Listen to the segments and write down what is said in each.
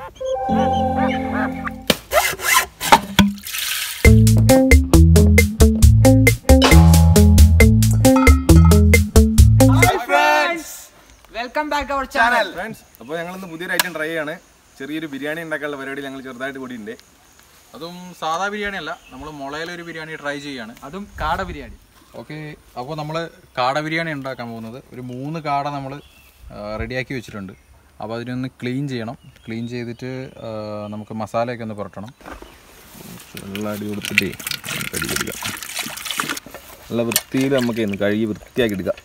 Welcome back our channel friends അപ്പോൾ ഞങ്ങൾ ഇന്ന് പുതിയൊരു ഐറ്റം ട്രൈ ചെയ്യാണ് ചെറിയൊരു ബിരിയാണി ഉണ്ടാക്കാനുള്ള പരിപാടി ഞങ്ങൾ ചെറുതായിട്ട് കൂടിയുണ്ട് അതും സാധാ ബിരിയാണി അല്ല നമ്മൾ മുളയിലൊരു ബിരിയാണി ട്രൈ ചെയ്യാണ് അതും കാട ബിരിയാണി ഓക്കെ അപ്പോൾ നമ്മൾ കാട ബിരിയാണി ഉണ്ടാക്കാൻ പോകുന്നത് ഒരു മൂന്ന് കാട നമ്മൾ റെഡിയാക്കി വെച്ചിട്ടുണ്ട് അപ്പോൾ അതിനൊന്ന് ക്ലീൻ ചെയ്യണം ക്ലീൻ ചെയ്തിട്ട് ആ, നമുക്ക് മസാലയൊക്കെ ഒന്ന് പുരട്ടണം വെള്ളം അടി കൊടുത്തിട്ടേ കടി കൊടുക്കാം നല്ല വൃത്തിയിൽ നമുക്ക് ഇന്ന് കഴുകി വൃത്തിയാക്കി എടുക്കാം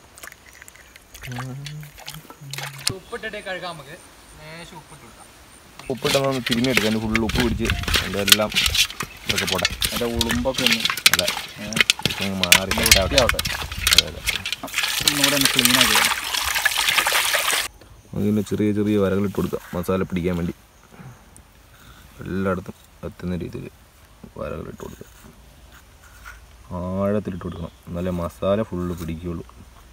ഉപ്പിട്ടിട്ടേ കഴുകാം നമുക്ക് ലേശം ഉപ്പിട്ട് കൊടുക്കാം ഉപ്പിട്ടൊന്ന് തിരിഞ്ഞെടുക്കാം അതിന് ഫുള്ള് ഉപ്പ് പിടിച്ച് അതിൻ്റെ എല്ലാം ഇതൊക്കെ പോട്ടെ അതിൻ്റെ ഉളുമ്പൊക്കെ ഒന്ന് അതെ ഇതൊക്കെ അങ്ങ് മാറി വൃത്തിയാവട്ടെ അതെ അതെ ഒന്നുകൂടെ ഒന്ന് ക്ലീൻ ആക്കി ഇടണം. അതിന് ചെറിയ ചെറിയ വരകളിട്ട് കൊടുക്കാം മസാല പിടിക്കാൻ വേണ്ടി എല്ലായിടത്തും എത്തുന്ന രീതിയിൽ വരകളിട്ട് കൊടുക്കുക ആഴത്തിലിട്ട് കൊടുക്കണം എന്നാലേ മസാല ഫുള്ള് പിടിക്കുകയുള്ളൂ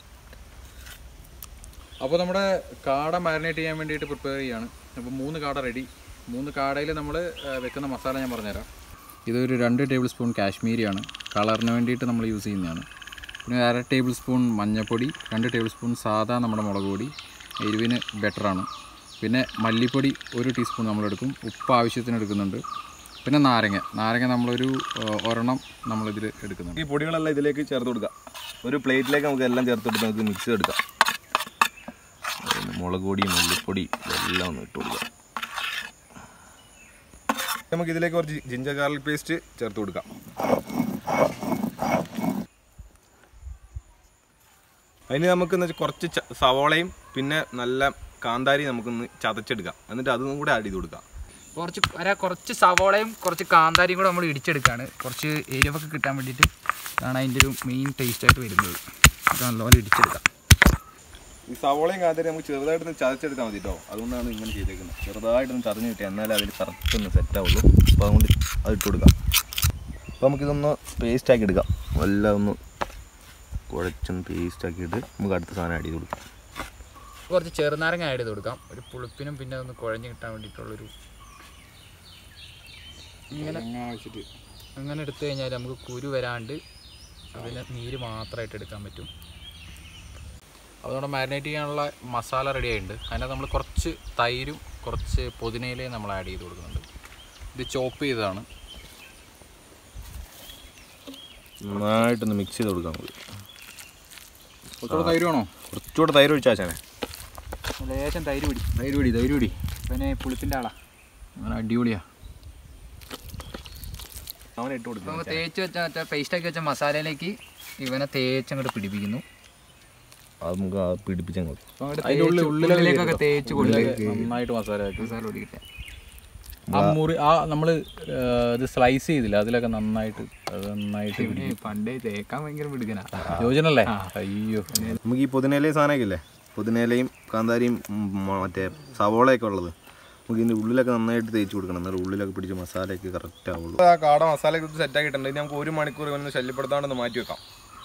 അപ്പോൾ നമ്മുടെ കാട മാരിനേറ്റ് ചെയ്യാൻ വേണ്ടിയിട്ട് പ്രിപ്പയർ ചെയ്യാണ് അപ്പോൾ മൂന്ന് കാട റെഡി മൂന്ന് കാടയിൽ നമ്മൾ വെക്കുന്ന മസാല ഞാൻ പറഞ്ഞുതരാം ഇതൊരു രണ്ട് ടേബിൾ സ്പൂൺ കാശ്മീരിയാണ് കളറിന് വേണ്ടിയിട്ട് നമ്മൾ യൂസ് ചെയ്യുന്നതാണ് പിന്നെ അര ടേബിൾ സ്പൂൺ മഞ്ഞൾപ്പൊടി രണ്ട് ടേബിൾ സ്പൂൺ സാധാ നമ്മുടെ മുളക് പൊടി എരിവിന് ബെറ്ററാണ് പിന്നെ മല്ലിപ്പൊടി ഒരു ടീസ്പൂൺ നമ്മളെടുക്കും ഉപ്പ് ആവശ്യത്തിന് എടുക്കുന്നുണ്ട് പിന്നെ നാരങ്ങ നാരങ്ങ നമ്മളൊരു ആ, ഒരെണ്ണം നമ്മളിതിൽ എടുക്കുന്നുണ്ട് ഈ പൊടികളെല്ലാം ഇതിലേക്ക് ചേർത്ത് കൊടുക്കാം ഒരു പ്ലേറ്റിലേക്ക് നമുക്ക് എല്ലാം ചേർത്ത് കൊടുത്ത് നമുക്ക് മിക്സ് ചെയ്തെടുക്കാം പിന്നെ മുളക് പൊടി മല്ലിപ്പൊടി ഇതെല്ലാം ഒന്ന് ഇട്ട് കൊടുക്കാം നമുക്ക് ഇതിലേക്ക് കുറച്ച് ജിഞ്ചർ ഗാർലിക് പേസ്റ്റ് ചേർത്ത് കൊടുക്കാം അതിന് നമുക്ക് എന്ന് വെച്ചാൽ കുറച്ച് ച- സവോളയും പിന്നെ നല്ല കാന്താരി നമുക്കൊന്ന് ചതച്ചെടുക്കാം എന്നിട്ട് അതും കൂടെ ആഡ് ചെയ്ത് കൊടുക്കാം കുറച്ച് ഒരു കുറച്ച് സവോളയും കുറച്ച് കാന്താരിയും കൂടെ നമ്മൾ ഇടിച്ചെടുക്കുകയാണ് കുറച്ച് എരിവൊക്കെ കിട്ടാൻ വേണ്ടിയിട്ട് അതാണ് അതിൻ്റെ ഒരു മെയിൻ ടേസ്റ്റ് ആയിട്ട് വരുന്നത് ഇത് നല്ലപോലെ ഇടിച്ചെടുക്കാം ഈ സവോളയും കാന്താരി നമുക്ക് ചെറുതായിട്ടൊന്ന് ചതച്ചെടുത്താൽ മതി കേട്ടോ അതുകൊണ്ടാണ് ഇങ്ങനെ ചെയ്തേക്കുന്നത് ചെറുതായിട്ടൊന്ന് ചതഞ്ഞ് കിട്ടിയാൽ എന്നാലേ അതിൽ കറക്റ്റ് ഒന്ന് സെറ്റ് ആവുള്ളൂ അപ്പോൾ അതുകൊണ്ട് അത് ഇട്ട് കൊടുക്കാം അപ്പോൾ നമുക്കിതൊന്ന് പേസ്റ്റ് ആക്കി എടുക്കാം എല്ലാം ഒന്ന് കുഴച്ചൊന്ന് പേസ്റ്റ് ആക്കിയിട്ട് നമുക്ക് അടുത്ത സാധനം ആഡ് ചെയ്ത് കൊടുക്കാം കുറച്ച് ചെറുനാരങ്ങ ആഡ് ചെയ്ത് കൊടുക്കാം ഒരു പുളിപ്പിനും പിന്നെ ഒന്ന് കുഴഞ്ഞ് കിട്ടാൻ വേണ്ടിയിട്ടുള്ളൊരു ഇങ്ങനെ വെച്ചിട്ട് അങ്ങനെ എടുത്തു കഴിഞ്ഞാൽ നമുക്ക് കുരു വരാണ്ട് അതിന് നീര് മാത്രമായിട്ട് എടുക്കാൻ പറ്റും അതുകൊണ്ട് മാരിനേറ്റ് ചെയ്യാനുള്ള മസാല റെഡി ആയിട്ടുണ്ട് അതിനകത്ത് നമ്മൾ കുറച്ച് തൈരും കുറച്ച് പുതിനയിലയും നമ്മൾ ആഡ് ചെയ്ത് കൊടുക്കുന്നുണ്ട് ഇത് ചോപ്പ് ചെയ്തതാണ് നന്നായിട്ടൊന്ന് മിക്സ് ചെയ്ത് കൊടുക്കാം നമുക്ക് കുറച്ചുകൂടെ തൈര് വേണോ കുറച്ചുകൂടെ തൈര് ഒഴിച്ചാച്ചാനെ ലേശം തൈര് പിടി തൈര് പിടി തൈര് പിടി പിന്നെ പുളിപ്പിൻ്റെ ആളാ അങ്ങനെ അടിപൊളിയാ അവനെ ഇട്ട് അപ്പോൾ കൊടുക്കാം നമ്മൾ തേച്ച് വെച്ച മറ്റേ പേസ്റ്റാക്കി വെച്ച മസാലയിലേക്ക് ഇവനെ തേച്ച് അങ്ങോട്ട് പിടിപ്പിക്കുന്നു അത് നമുക്ക് ആ പിടിപ്പിച്ചങ്ങ് വെക്കാം. അപ്പോൾ അങ്ങോട്ട് അതിൻ്റെ ഉള്ളിൽ തേച്ച് ഉള്ളിലൊക്കെ ഉള്ളിലേക്കൊക്കെ തേച്ച് കൊടുക്കുക നന്നായിട്ട് മസാല ആക്കി മസാല പിടിക്കട്ടെ ആ മുറി ആ നമ്മൾ ഇത് സ്ലൈസ് ചെയ്തില്ല അതിലൊക്കെ നന്നായിട്ട് അത് നന്നായിട്ട് പിടിക്കും പണ്ടേ തേക്കാൻ ഭയങ്കര പിടിക്കനാ യോജനല്ലേ അയ്യോ നമുക്ക് ഈ പുതിനയിലയും സാധനമൊക്കെ ഇല്ലേ പുതിനയിലയും കാന്താരിയും ഉം, മ- മറ്റേ സവോളയൊക്കെ ഉള്ളത് നമുക്ക് ഇതിൻ്റെ ഉള്ളിലൊക്കെ നന്നായിട്ട് തേച്ച് കൊടുക്കണം എന്നാലും ഉള്ളിലൊക്കെ പിടിച്ച് മസാലയൊക്കെ കറക്റ്റ് ആവുള്ളൂ ആ കാട മസാല സെറ്റ് ആക്കിയിട്ടുണ്ട് ഇനി നമുക്ക് ഒരു മണിക്കൂർ ഇവന്ന് ശല്യപ്പെടുത്താണ്ട് മാറ്റി വെക്കാം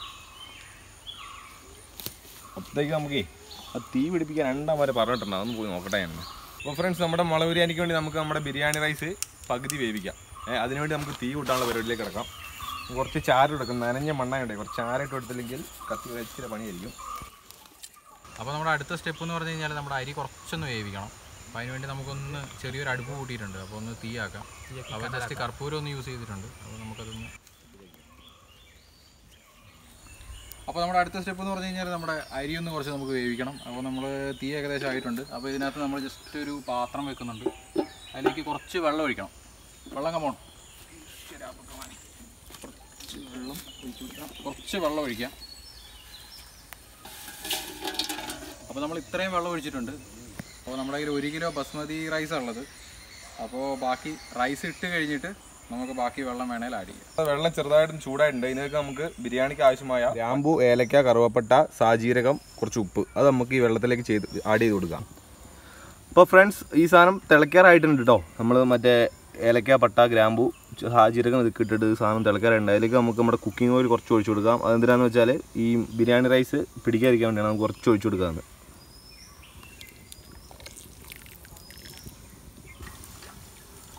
അപ്പോഴത്തേക്ക് നമുക്ക് ആ തീ പിടിപ്പിക്കാൻ രണ്ടാം വരെ പറഞ്ഞിട്ടുണ്ട് അതൊന്ന് പോയി നോക്കട്ടെ ഞാൻ അപ്പോൾ ഫ്രണ്ട്സ് നമ്മുടെ മുളക് ബിരിയാണിക്ക് വേണ്ടി നമുക്ക് നമ്മുടെ ബിരിയാണി റൈസ് പകുതി വേവിക്കാം ഏഹ് അതിനുവേണ്ടി നമുക്ക് തീ കൂട്ടാനുള്ള പരിപാടിയിലേക്ക് കിടക്കാം കുറച്ച് ചാരം എടുക്കും നനഞ്ഞ മണ്ണായുണ്ട് കുറച്ച് ചാരം ഇട്ട് കൊടുത്തില്ലെങ്കിൽ കത്തി വെച്ചിട്ട് പണിയായിരിക്കും അപ്പോൾ നമ്മുടെ അടുത്ത സ്റ്റെപ്പ് എന്ന് പറഞ്ഞു കഴിഞ്ഞാൽ നമ്മുടെ അരി കുറച്ചൊന്ന് വേവിക്കണം അപ്പോൾ അതിന് വേണ്ടി നമുക്കൊന്ന് ചെറിയൊരു അടുപ്പ് കൂട്ടിയിട്ടുണ്ട് അപ്പോൾ ഒന്ന് തീയാക്കാം അപ്പോൾ ജസ്റ്റ് കർപ്പൂരം ഒന്ന് യൂസ് ചെയ്തിട്ടുണ്ട് അപ്പോൾ നമുക്കതൊന്ന് അപ്പോൾ നമ്മുടെ അടുത്ത സ്റ്റെപ്പ് എന്ന് പറഞ്ഞു കഴിഞ്ഞാൽ നമ്മുടെ അരി ഒന്ന് കുറച്ച് നമുക്ക് വേവിക്കണം അപ്പോൾ നമ്മൾ തീ ഏകദേശം ആയിട്ടുണ്ട് അപ്പോൾ ഇതിനകത്ത് നമ്മൾ ജസ്റ്റ് ഒരു പാത്രം വെക്കുന്നുണ്ട് അതിലേക്ക് കുറച്ച് വെള്ളം ഒഴിക്കണം വെള്ളം കമോണം കുറച്ച് വെള്ളം ഒഴിച്ച് കൊടുക്കാം കുറച്ച് വെള്ളം ഒഴിക്കാം അപ്പോൾ നമ്മൾ ഇത്രയും വെള്ളം ഒഴിച്ചിട്ടുണ്ട് അപ്പോൾ നമ്മുടെ കയ്യിൽ ഒരു കിലോ ബസ്മതി റൈസ് ഉള്ളത് അപ്പോൾ ബാക്കി റൈസ് ഇട്ട് കഴിഞ്ഞിട്ട് നമുക്ക് ബാക്കി വെള്ളം വേണേൽ ആഡ് ചെയ്യാം വെള്ളം ചെറുതായിട്ടും ചൂടായിട്ടുണ്ട് ഇതിനൊക്കെ നമുക്ക് ബിരിയാണിക്ക് ആവശ്യമായ ഗ്രാമ്പു ഏലക്ക കറുവപ്പട്ട സാജീരകം കുറച്ച് ഉപ്പ് അത് നമുക്ക് ഈ വെള്ളത്തിലേക്ക് ചെയ്ത് ആഡ് ചെയ്ത് കൊടുക്കാം അപ്പോൾ ഫ്രണ്ട്സ് ഈ സാധനം തിളയ്ക്കാറായിട്ടുണ്ട് കേട്ടോ നമ്മൾ മറ്റേ ഏലക്ക പട്ട ഗ്രാമ്പു സാജീരകം ഇതൊക്കെ ഇട്ടിട്ട് ഈ സാധനം തിളയ്ക്കാറുണ്ട് അതിലേക്ക് നമുക്ക് നമ്മുടെ കുക്കിംഗ് ഓയിൽ കുറച്ച് ഒഴിച്ചു കൊടുക്കാം അതെന്തിനാന്ന് വെച്ചാൽ ഈ ബിരിയാണി റൈസ് പിടിക്കാതിരിക്കാൻ വേണ്ടിയാണ് നമുക്ക് കുറച്ച് ഒഴിച്ചു കൊടുക്കാമെന്ന്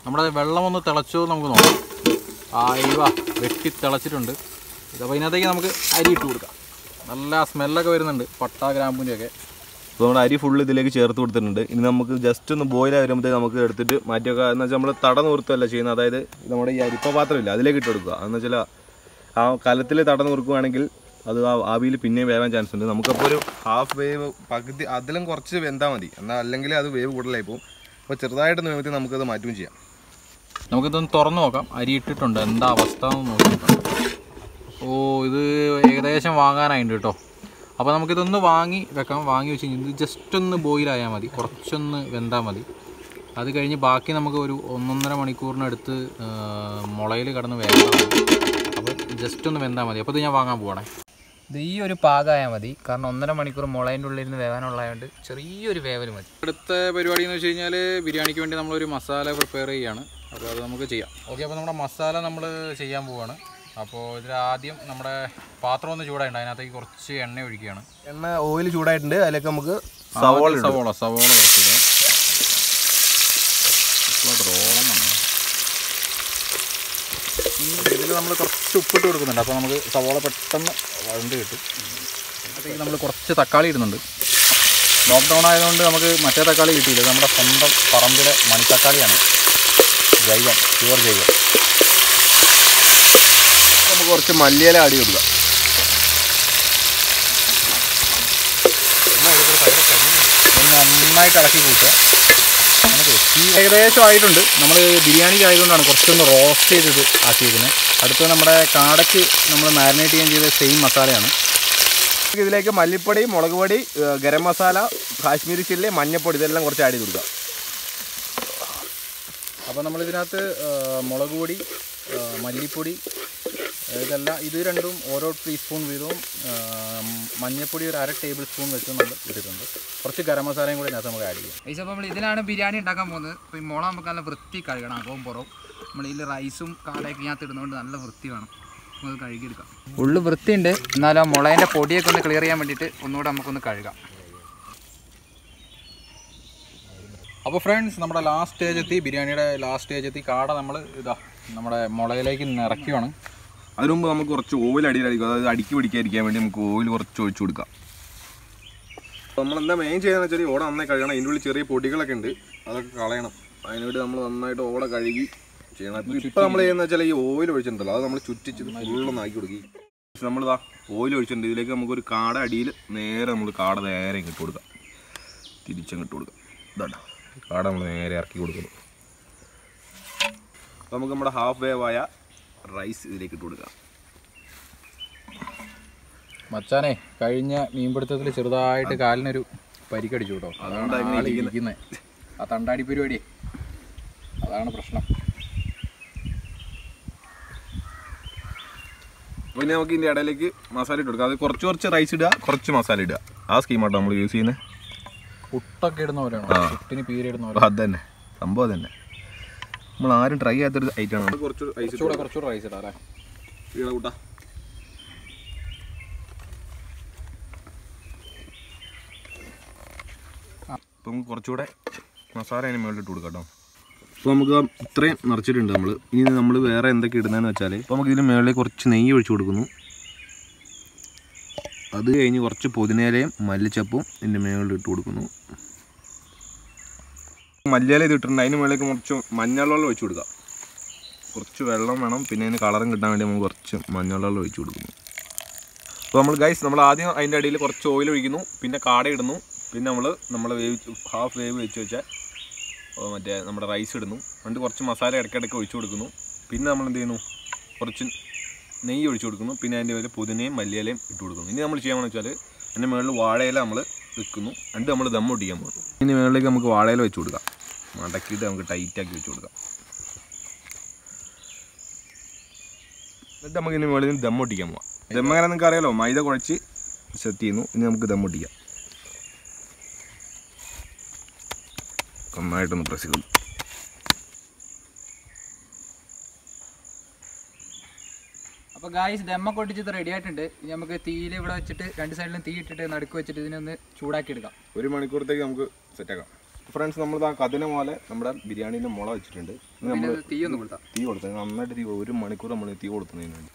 നമ്മുടെ വെള്ളം ഒന്ന് തിളച്ചോ എന്ന് നമുക്ക് നോക്കാം ആ ഇവ വെട്ടി തിളച്ചിട്ടുണ്ട് ഇതപ്പോൾ ഇതിനകത്തേക്ക് നമുക്ക് അരി ഇട്ട് കൊടുക്കാം നല്ല സ്മെല്ലൊക്കെ വരുന്നുണ്ട് പട്ട ഗ്രാമ്പൂൻ്റെയൊക്കെ അപ്പോൾ നമ്മുടെ അരി ഫുള്ള് ഇതിലേക്ക് ചേർത്ത് കൊടുത്തിട്ടുണ്ട് ഇനി നമുക്ക് ജസ്റ്റ് ഒന്ന് ബോയിൽ വരുമ്പോഴത്തേക്ക് നമുക്ക് എടുത്തിട്ട് മാറ്റി വെക്കുക എന്ന് വെച്ചാൽ നമ്മൾ തട നിർത്തുകയല്ല ചെയ്യുന്നത് അതായത് നമ്മുടെ ഈ അരിപ്പ പാത്രമില്ല അതിലേക്ക് ഇട്ട് കൊടുക്കുക എന്ന് വെച്ചാൽ ആ കലത്തിൽ തട നുറുക്കുകയാണെങ്കിൽ അത് ആ ആവിയിൽ പിന്നെയും വേവാൻ ചാൻസ് ഉണ്ട് നമുക്കപ്പോൾ ഒരു ഹാഫ് വേവ് പകുതി അതിലും കുറച്ച് വെന്താൽ മതി എന്നാൽ അല്ലെങ്കിൽ അത് വേവ് കൂടുതലായി പോകും അപ്പോൾ ചെറുതായിട്ടൊന്ന് വേവത്തിൽ നമുക്കത് മാറ്റുകയും ചെയ്യാം നമുക്കിതൊന്ന് തുറന്നു നോക്കാം അരി ഇട്ടിട്ടുണ്ട് എന്താ അവസ്ഥ എന്ന് നോക്കി നോക്കാം ഓ ഇത് ഏകദേശം വാങ്ങാനായിട്ടുണ്ട് കേട്ടോ അപ്പോൾ നമുക്കിതൊന്ന് വാങ്ങി വെക്കാം വാങ്ങി വെച്ച് കഴിഞ്ഞാൽ ഇത് ജസ്റ്റ് ഒന്ന് ബോയിലായാൽ മതി കുറച്ചൊന്ന് വെന്താൽ മതി അത് കഴിഞ്ഞ് ബാക്കി നമുക്ക് ഒരു ഒന്നൊന്നര മണിക്കൂറിനടുത്ത് മുളയിൽ കിടന്ന് വേണ്ടതാണ് അപ്പോൾ ജസ്റ്റ് ഒന്ന് വെന്താൽ മതി അപ്പോൾ ഇത് ഞാൻ വാങ്ങാൻ പോവാണേ ഇത് ഈ ഒരു പാകമായാൽ മതി കാരണം ഒന്നര മണിക്കൂർ മുളേൻ്റെ ഉള്ളിൽ നിന്ന് വേവാനുള്ളതുകൊണ്ട് ചെറിയൊരു വേവൽ മതി അടുത്ത പരിപാടി എന്ന് വെച്ച് കഴിഞ്ഞാൽ ബിരിയാണിക്ക് വേണ്ടി നമ്മളൊരു മസാല പ്രിപ്പയർ ചെയ്യുകയാണ് അപ്പോൾ അത് നമുക്ക് ചെയ്യാം ഓക്കെ അപ്പോൾ നമ്മുടെ മസാല നമ്മൾ ചെയ്യാൻ പോവാണ് അപ്പോൾ ഇതിൽ ആദ്യം നമ്മുടെ പാത്രം ഒന്ന് ചൂടായിട്ടുണ്ട് അതിനകത്തേക്ക് കുറച്ച് എണ്ണ ഒഴിക്കുകയാണ് എണ്ണ ഓയിൽ ചൂടായിട്ടുണ്ട് അതിലേക്ക് നമുക്ക് സവോള സവോള സവോള കുറച്ചിടുക ഇതിൽ നമ്മൾ കുറച്ച് ഉപ്പിട്ട് കൊടുക്കുന്നുണ്ട് അപ്പോൾ നമുക്ക് സവോള പെട്ടെന്ന് വഴണ്ട് കിട്ടും അതിലേക്ക് നമ്മൾ കുറച്ച് തക്കാളി ഇടുന്നുണ്ട് ലോക്ക്ഡൗൺ ആയതുകൊണ്ട് നമുക്ക് മറ്റേ തക്കാളി കിട്ടിയില്ല ഇത് നമ്മുടെ സ്വന്തം പറമ്പിലെ മണിത്തക്കാളിയാണ് ജൈവം പ്യുവർ ജൈവം നമുക്ക് കുറച്ച് മല്ലിയില അടി കൊടുക്കുക ഒന്ന് നന്നായിട്ട് ഇളക്കി കൂട്ടുക നമുക്ക് ഈ ഏകദേശം ആയിട്ടുണ്ട് നമ്മൾ ബിരിയാണിക്ക് ആയതുകൊണ്ടാണ് കുറച്ചൊന്ന് റോസ്റ്റ് ചെയ്തത് ആക്കിയിരിക്കുന്നത് അടുത്ത് നമ്മുടെ കാടയ്ക്ക് നമ്മൾ മാരിനേറ്റ് ചെയ്യാൻ ചെയ്ത സെയിം മസാലയാണ് ഇതിലേക്ക് മല്ലിപ്പൊടി മുളക് പൊടി ഏഹ് ഗരം മസാല കാശ്മീരി ചില്ലി മഞ്ഞപ്പൊടി ഇതെല്ലാം കുറച്ച് ആഡ് ചെയ്ത് കൊടുക്കുക അപ്പോൾ നമ്മളിതിനകത്ത് ആ, മുളക് പൊടി ആ, മല്ലിപ്പൊടി ഇതെല്ലാം ഇത് രണ്ടും ഓരോ ടീസ്പൂൺ വീതവും ആ, മഞ്ഞൾപ്പൊടി ഒരു അര ടേബിൾ സ്പൂൺ വെച്ച് നമ്മൾ ഇട്ടിട്ടുണ്ട് കുറച്ച് ഗരം മസാലയും കൂടി ഇതിനകത്ത് നമുക്ക് ആഡ് ചെയ്യാം പൈസ അപ്പോൾ നമ്മൾ ഇതിലാണ് ബിരിയാണി ഉണ്ടാക്കാൻ പോകുന്നത് അപ്പോൾ ഈ മുള നമുക്ക് നല്ല വൃത്തി കഴുകണം അകവും പുറവും നമ്മൾ ഇതിൽ റൈസും കാടയൊക്കെ ഇതിനകത്ത് ഇടുന്നതുകൊണ്ട് നല്ല വൃത്തി വേണം നമുക്ക് കഴുകിയെടുക്കാം ഉള്ളു വൃത്തിയുണ്ട് എന്നാലും ആ മുളേൻ്റെ പൊടിയൊക്കെ ഒന്ന് ക്ലിയർ ചെയ്യാൻ വേണ്ടിയിട്ട് ഒന്നുകൂടെ നമുക്കൊന്ന് കഴുകാം അപ്പോൾ ഫ്രണ്ട്സ് നമ്മുടെ ലാസ്റ്റ് സ്റ്റേജ് എത്തി ബിരിയാണിയുടെ ലാസ്റ്റ് സ്റ്റേജ് എത്തി കാട നമ്മൾ ഇതാ നമ്മുടെ മുളയിലേക്ക് നിറയ്ക്കുകയാണ് അതിനു മുമ്പ് നമുക്ക് കുറച്ച് ഓയിൽ അടിയിലടിക്കും അതായത് അടുക്കി പിടിക്കാതിരിക്കാൻ വേണ്ടി നമുക്ക് ഓയിൽ കുറച്ച് ഒഴിച്ചു കൊടുക്കാം നമ്മൾ എന്താ മെയിൻ ചെയ്യുന്നത് വെച്ചാൽ ഓട നന്നായി കഴുകണം അതിൻ്റെ ഉള്ളിൽ ചെറിയ പൊടികളൊക്കെ ഉണ്ട് അതൊക്കെ കളയണം അതിനുവേണ്ടി നമ്മൾ നന്നായിട്ട് ഓട കഴുകി ചെയ്യണം അപ്പോൾ ഇപ്പോൾ നമ്മൾ ചെയ്യുന്നത് വെച്ചാൽ ഈ ഓയിൽ ഒഴിച്ചിട്ടുണ്ടല്ലോ അത് നമ്മൾ ചുറ്റിച്ച് ഫുള്ളൊന്ന് ആക്കി കൊടുക്കും നമ്മളിതാ ഓയിൽ ഒഴിച്ചിട്ടുണ്ട് ഇതിലേക്ക് നമുക്കൊരു കാട അടിയിൽ നേരെ നമ്മൾ കാട നേരെ ഇങ്ങോട്ട് കൊടുക്കാം തിരിച്ചങ്ങോട്ട് കൊടുക്കാം ഇതാണ് കാട നമ്മൾ നേരെ ഇറക്കി കൊടുക്കുന്നു അപ്പോൾ നമുക്ക് നമ്മുടെ ഹാഫ് വേവായ റൈസ് ഇതിലേക്ക് ഇട്ട് കൊടുക്കാം മച്ചാനെ കഴിഞ്ഞ മീൻപിടുത്തത്തിൽ ചെറുതായിട്ട് കാലിനൊരു പരിക്കടിച്ചു കേട്ടോ അതാണ് ആള് ഇരിക്കുന്നത് ആ തണ്ടാടി പരിപാടി അതാണ് പ്രശ്നം അപ്പോൾ ഇനി നമുക്ക് ഇതിൻ്റെ ഇടയിലേക്ക് മസാല ഇട്ട് കൊടുക്കാം അത് കുറച്ച് കുറച്ച് റൈസ് ഇടുക കുറച്ച് മസാല ഇടുക ആ സ്കീമാട്ടോ നമ്മൾ യൂസ് ചെയ്യുന്നത് പുട്ടൊക്കെ ഇടുന്ന പോലെയാണ് ആ. പുട്ടിന് പീരിടുന്ന പോലെ അപ്പോൾ അത് തന്നെ സംഭവം അത് തന്നെ നമ്മൾ ആരും ട്രൈ ചെയ്യാത്തൊരു ഐറ്റമാണ് കുറച്ച് റൈസ് കുറച്ചുകൂടെ കുറച്ചുകൂടെ റൈസ് ഇടാം അല്ലേ കൂട്ടാ അപ്പം നമുക്ക് കുറച്ചുകൂടെ മസാല അതിന് മുകളിൽ ഇട്ട് കൊടുക്കാം കേട്ടോ അപ്പോൾ നമുക്ക് ആ ഇത്രയും നിറച്ചിട്ടുണ്ട് നമ്മൾ ഇനി നമ്മൾ വേറെ എന്തൊക്കെ ഇടുന്നതെന്ന് വെച്ചാൽ ഇപ്പോൾ നമുക്ക് ഇതിന് മുകളിൽ കുറച്ച് നെയ്യ് ഒഴിച്ചു കൊടുക്കുന്നു അത് കഴിഞ്ഞ് കുറച്ച് പുതിനയിലയും മല്ലിച്ചപ്പും ഇതിൻ്റെ മുകളിൽ ഇട്ട് കൊടുക്കുന്നു മല്ലിയില ഇത് ഇട്ടിട്ടുണ്ട് അതിന് മുകളിലേക്ക് കുറച്ച് മഞ്ഞൾവെള്ളം ഒഴിച്ചു കൊടുക്കുക കുറച്ച് വെള്ളം വേണം പിന്നെ അതിന് കളറും കിട്ടാൻ വേണ്ടി നമുക്ക് കുറച്ച് മഞ്ഞൾവെള്ളം ഒഴിച്ചു കൊടുക്കുന്നു അപ്പോൾ നമ്മൾ ഗൈസ് നമ്മൾ ആദ്യം അതിൻ്റെ അടിയിൽ കുറച്ച് ഓയിൽ ഒഴിക്കുന്നു പിന്നെ കാട ഇടുന്നു പിന്നെ നമ്മൾ നമ്മൾ വേവിച്ച് ഹാഫ് വേവ് വെച്ച് വെച്ചാൽ മറ്റേ നമ്മുടെ റൈസ് ഇടുന്നു എന്നിട്ട് കുറച്ച് മസാല ഇടയ്ക്കിടയ്ക്ക് ഒഴിച്ചു കൊടുക്കുന്നു പിന്നെ നമ്മൾ എന്ത് ചെയ്യുന്നു കുറച്ച് നെയ്യ് ഒഴിച്ചു കൊടുക്കുന്നു പിന്നെ അതിൻ്റെ മേലെ പുതിനയും മല്ലിയിലയും ഇട്ട് കൊടുക്കുന്നു ഇനി നമ്മൾ ചെയ്യാമെന്ന് വെച്ചാൽ അതിൻ്റെ മുകളിൽ വാഴയില നമ്മൾ വെക്കുന്നു എന്നിട്ട് നമ്മൾ ദം ഒട്ടിക്കാൻ പോകുന്നു ഇനി മുകളിലേക്ക് നമുക്ക് വാഴയില വെച്ച് കൊടുക്കാം മടക്കിയിട്ട് നമുക്ക് ടൈറ്റാക്കി വെച്ച് കൊടുക്കാം എന്നിട്ട് നമുക്ക് ഇതിന് മുകളിൽ നിന്ന് ദം ഒട്ടിക്കാൻ പോവാം ദം എങ്ങനെ നിങ്ങൾക്ക് അറിയാലോ മൈദ കുഴച്ച് സെറ്റ് ചെയ്യുന്നു ഇനി നമുക്ക് ദം ഒട്ടിക്കാം നന്നായിട്ടൊന്ന് പ്രസ് ചെയ്തു അപ്പോൾ ഗായ്സ് ദമ്മൊക്കെ ഒട്ടിച്ച് റെഡി ആയിട്ടുണ്ട് ഇനി നമുക്ക് തീയിൽ ഇവിടെ വെച്ചിട്ട് രണ്ട് സൈഡിലും തീ ഇട്ടിട്ട് നടുക്ക് വെച്ചിട്ട് ഇതിനൊന്ന് ചൂടാക്കി എടുക്കാം ഒരു മണിക്കൂറത്തേക്ക് നമുക്ക് സെറ്റാക്കാം ഫ്രണ്ട്സ് നമ്മൾ ആ കതിന പോലെ നമ്മുടെ ബിരിയാണീൻ്റെ മുള വെച്ചിട്ടുണ്ട് ഇത് നമ്മൾ പിന്നെ തീ ഒന്ന് കൊടുത്താം തീ കൊടുത്തത് നന്നായിട്ട് തീ ഒരു മണിക്കൂർ നമ്മൾ തീ കൊടുത്തതിന് വേണ്ടി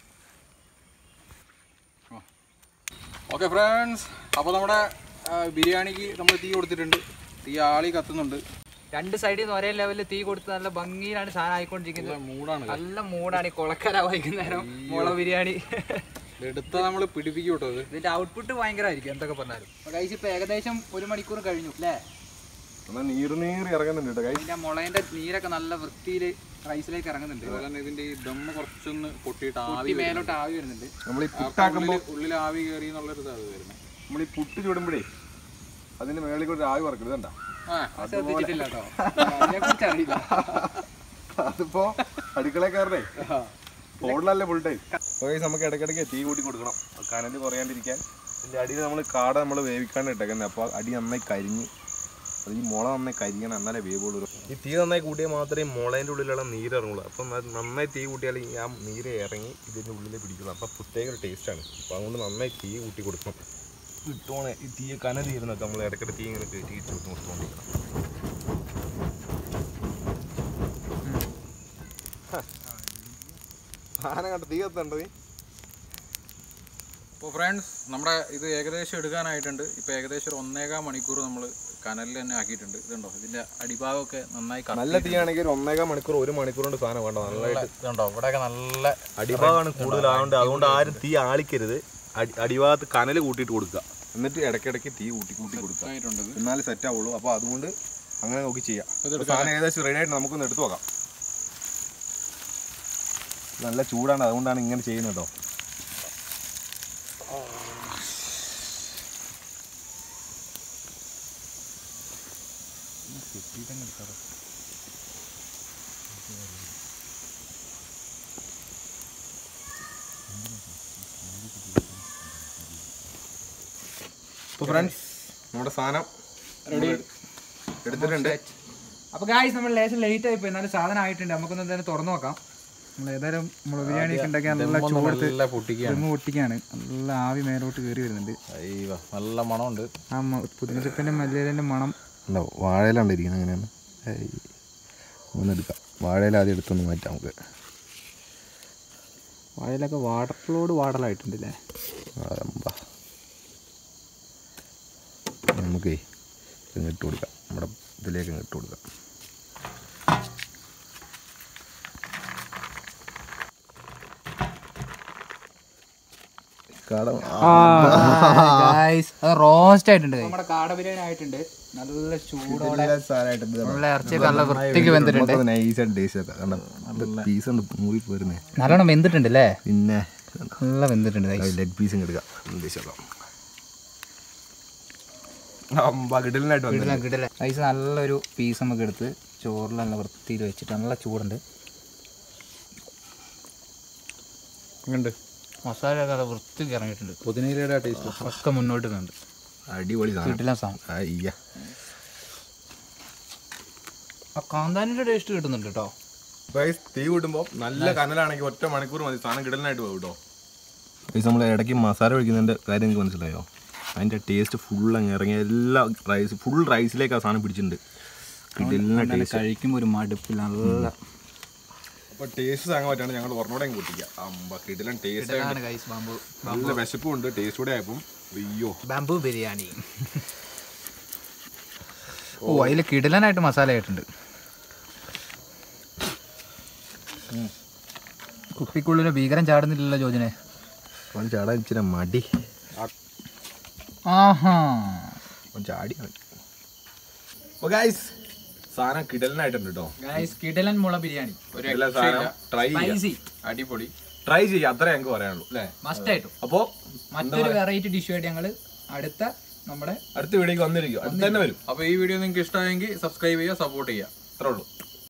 ഓക്കെ ഫ്രണ്ട്സ് അപ്പോൾ നമ്മുടെ ആ, ബിരിയാണിക്ക് നമ്മൾ തീ കൊടുത്തിട്ടുണ്ട് തീ ആളി കത്തുന്നുണ്ട് രണ്ട് സൈഡിൽ നിന്ന് ഒരേ ലെവലിൽ തീ കൊടുത്ത് നല്ല ഭംഗിയിലാണ് സാധനം ആയിക്കൊണ്ടിരിക്കുന്നത് മൂടാണ് നല്ല മൂടാണ് ഈ കൊളക്കര വൈകുന്നേരം മുള ബിരിയാണി എടുത്ത നമ്മൾ പിടിപ്പിക്കും കേട്ടോ ഇത് ഇതിന്റെ ഔട്ട്പുട്ട് ഭയങ്കരമായിരിക്കും എന്തൊക്കെ പറഞ്ഞാലും ഗൈസ് ഇപ്പൊ ഏകദേശം ഒരു മണിക്കൂർ കഴിഞ്ഞു അല്ലേ എന്നാൽ നീറ് നീറി ഇറങ്ങുന്നുണ്ട് കേട്ടോ കൈ ഇതിന്റെ മുളേന്റെ നീരൊക്കെ നല്ല വൃത്തിയിൽ റൈസിലേക്ക് ഇറങ്ങുന്നുണ്ട് അതുപോലെ തന്നെ ഇതിന്റെ ഈ ദമ്മ് കുറച്ചൊന്ന് പൊട്ടിയിട്ട് ആവി കുട്ടി മേലോട്ട് ആവി വരുന്നുണ്ട് നമ്മൾ ഈ ആ പുട്ടാക്കുമ്പോൾ ഉള്ളില് ഉള്ളിൽ ആവി കയറി എന്നുള്ളൊരു ഇതാണ് വരുന്നത് നമ്മൾ ഈ പുട്ട് ചൂടുമ്പോഴേ അതിന്റെ മേളിൽ കൂടി ആവി പറക്കരുത് കണ്ടാ ആ അത് ശ്രദ്ധിച്ചിട്ടില്ല കേട്ടോ അതിനെ കുറിച്ച് അറിയില്ല അതിപ്പോ അടുക്കളക്കാരനെ ഫോണിലല്ലേ ഫുൾ ടൈം നമുക്ക് ഇടയ്ക്കിടയ്ക്ക് തീ കൂട്ടി കൊടുക്കണം കനല് കുറയാണ്ടിരിക്കാൻ ഇതിന്റെ അടിയിൽ നമ്മൾ കാട നമ്മൾ വേവിക്കാണ്ട് ഇട്ടേക്കുന്നത് അപ്പോൾ അടി നന്നായി കരിഞ്ഞ് അത് ഈ മുള നന്നായി കരിയണം എന്നാലേ വേവുള്ളൂ ഈ തീ നന്നായി കൂട്ടിയാൽ മാത്രമേ മുളേൻ്റെ ഉള്ളിലുള്ള നീര് ഇറങ്ങുള്ളൂ അപ്പം അത് നന്നായി തീ കൂട്ടിയാൽ ഈ ആ നീര് ഇറങ്ങി ഇതിൻ്റെ ഉള്ളിൽ പിടിക്കുള്ളൂ അപ്പം പ്രത്യേക ഒരു ടേസ്റ്റാണ് അപ്പോൾ അതുകൊണ്ട് നന്നായി തീ കൂട്ടി കൊടുക്കണം ഇട്ടോണെ ഈ തീ കനൽ തീരുന്നൊക്കെ നമ്മൾ ഇടയ്ക്കിടെ തീ ഇങ്ങനെ കയറ്റി ഇട്ട് കൊടുത്തുകൊണ്ടിരിക്കണം സാധനം കണ്ട തീ കത്തുണ്ടോ നീ അപ്പോൾ ഫ്രണ്ട്സ് നമ്മുടെ ഇത് ഏകദേശം എടുക്കാനായിട്ടുണ്ട് ഇപ്പോൾ ഏകദേശം ഒരു ഒന്നേകാൽ മണിക്കൂർ നമ്മൾ കനലിൽ തന്നെ ആക്കിയിട്ടുണ്ട് ഇതുണ്ടോ ഇതിൻ്റെ അടിഭാഗമൊക്കെ നന്നായി കത്തി നല്ല തീയാണെങ്കിൽ ഒരു ഒന്നേകാൽ മണിക്കൂർ ഒരു മണിക്കൂർ കൊണ്ട് സാധനം വേണ്ട നല്ലതായിട്ട് ഇതുണ്ടോ ഇവിടെയൊക്കെ നല്ല അടിഭാഗമാണ് കൂടുതലാവുകൊണ്ട് അതുകൊണ്ട് ആരും തീ ആളിക്കരുത് അടി അടിഭാഗത്ത് കനൽ കൂട്ടിയിട്ട് കൊടുക്കുക എന്നിട്ട് ഇടയ്ക്കിടയ്ക്ക് തീ കൂട്ടി കൂട്ടി കൊടുക്കുക ആയിട്ടുണ്ട് ഇത്. എന്നാലേ സെറ്റ് ആവുള്ളൂ അപ്പോൾ അതുകൊണ്ട് അങ്ങനെ നോക്കി ചെയ്യാം അപ്പോൾ സാധനം ഏകദേശം റെഡി ആയിട്ട് നമുക്കൊന്ന് എടുത്തു നോക്കാം നല്ല ചൂടാണ് അതുകൊണ്ടാണ് ഇങ്ങനെ ചെയ്യുന്നത് കേട്ടോ അപ്പോൾ ഫ്രണ്ട്സ് നമ്മുടെ സാധനം റെഡി എടുത്തിട്ടുണ്ട് അപ്പൊ ഗായ്സ് നമ്മൾ ലേശം ലേറ്റ് ആയി പോയി എന്നാലും സാധനം ആയിട്ടുണ്ട് നമുക്കൊന്ന് എന്തായാലും തുറന്നു നോക്കാം നമ്മൾ ഏതായാലും മുളക് ബിരിയാണി ഒക്കെ ഉണ്ടാക്കി നല്ല ചൂടത്ത് നല്ല പൊട്ടിക്കുകയാണ് ദമ്മ് പൊട്ടിക്കാണ് നല്ല ആവി മേലോട്ട് കയറി വരുന്നുണ്ട് അയ്യോ നല്ല മണമുണ്ട് ആ പുതിനച്ചപ്പൻ്റെ മല്ലിയിലെ മണം ഉണ്ടോ വാഴയിലാണ് ഇരിക്കുന്നത് അങ്ങനെയാണ് ഒന്നെടുക്കാം വാഴയില ആദ്യം എടുത്തൊന്ന് മാറ്റാം നമുക്ക് വാഴയിലൊക്കെ വാട്ടർഫ്ലോഡ് വാടലായിട്ടുണ്ട് അല്ലേ ആരംഭ നമുക്കേ ഇങ്ങ് ഇട്ട് കൊടുക്കാം നമ്മുടെ ഇതിലേക്ക് ഇങ്ങ് ഇട്ട് കൊടുക്കാം കട അത് റോസ്റ്റ് ആയിട്ടുണ്ട് നമ്മുടെ കാട ബിരിയാണി ആയിട്ടുണ്ട് നല്ല ചൂടോടെ നല്ല ഇറച്ചിയൊക്കെ നല്ല വൃത്തിക്ക് വെന്തിട്ടുണ്ട് നൈസായിട്ട് ടേസ്റ്റ് ആക്കാം കാരണം പീസ് ഉണ്ട് മൂവി പോരുന്നേ നല്ലോണം വെന്തിട്ടുണ്ട് അല്ലേ പിന്നെ നല്ല വെന്തിട്ടുണ്ട് guys. ലെഗ് പീസും എടുക്കാം ഉദ്ദേശിക്കാം അമ്പ കിടലിനായിട്ട് വന്നു കിടിലം, കിടിലം. guys, നല്ലൊരു പീസ് നമുക്ക് എടുത്ത് ചോറിൽ നല്ല വൃത്തിയിൽ വെച്ചിട്ട് നല്ല ചൂടുണ്ട് ഉണ്ട് മസാലയൊക്കെ നല്ല വൃത്തിക്ക് ഇറങ്ങിയിട്ടുണ്ട് പുതിനയിലയുടെ ടേസ്റ്റ് ഒക്കെ മുന്നോട്ട് ഉണ്ട് അടിപൊളി സാധനം കിട്ടില്ല സാധനം അയ്യ ആ കാന്താനിയുടെ ടേസ്റ്റ് കിട്ടുന്നുണ്ട് കേട്ടോ ഗൈസ് തീ കൂട്ടുമ്പോൾ നല്ല കനലാണെങ്കിൽ ഒറ്റ മണിക്കൂർ മതി സാധനം കിടലിനായിട്ട് പോകും കേട്ടോ ഗൈസ് നമ്മൾ ഇടയ്ക്ക് മസാല ഒഴിക്കുന്നതിൻ്റെ കാര്യം നിങ്ങൾക്ക് മനസ്സിലായോ അതിൻ്റെ ടേസ്റ്റ് ഫുൾ അങ്ങ് ഇറങ്ങി എല്ലാ റൈസ് ഫുൾ റൈസിലേക്ക് ആ സാധനം പിടിച്ചിട്ടുണ്ട് കിടലിന ടേസ്റ്റ് കഴിക്കുമ്പോൾ ഒരു മടുപ്പില്ല നല്ല അപ്പോൾ ടേസ്റ്റ് താങ്ങാൻ പറ്റാണ്ട് ഞങ്ങൾ ഒരെണ്ണോടെ പൊട്ടിക്കുക അമ്പ കിടലൻ ടേസ്റ്റ് ഗൈസ് ബാമ്പു നല്ല വിശപ്പും ഉണ്ട് ടേസ്റ്റ് കൂടെ ആയപ്പം അയ്യോ ബാമ്പു ബിരിയാണി ഓ അതിൽ കിടിലനായിട്ട് മസാല ആയിട്ടുണ്ട് കുപ്പിക്കുള്ളിൽ ഭീകരം ചാടുന്നില്ലല്ലോ ജോജനെ അവൻ ചാടാൻ ഇച്ചിരി മടി ആഹാ അവൻ ചാടി അപ്പോൾ ഗൈസ് സാധനം കിടലിനായിട്ടുണ്ട് കേട്ടോ ഗൈസ് കിടിലൻ മുള ബിരിയാണി ഒരു എല്ലാ സാധനം ട്രൈ ചെയ്യാം സ്പൈസി അടിപൊളി ട്രൈ ചെയ്യാം അത്രേ ഞങ്ങൾക്ക് പറയാനുള്ളൂ അല്ലേ മസ്റ്റ് ആയിട്ടും അപ്പോൾ മറ്റൊരു വെറൈറ്റി ഡിഷുമായിട്ട് ഞങ്ങൾ അടുത്ത നമ്മുടെ അടുത്ത വീഡിയോക്ക് വന്നിരിക്കും അടുത്ത് തന്നെ വരും അപ്പോൾ ഈ വീഡിയോ നിങ്ങൾക്ക് ഇഷ്ടമായെങ്കിൽ സബ്സ്ക്രൈബ് ചെയ്യുക സപ്പോർട്ട് ചെയ്യുക അത്രേ ഉള്ളൂ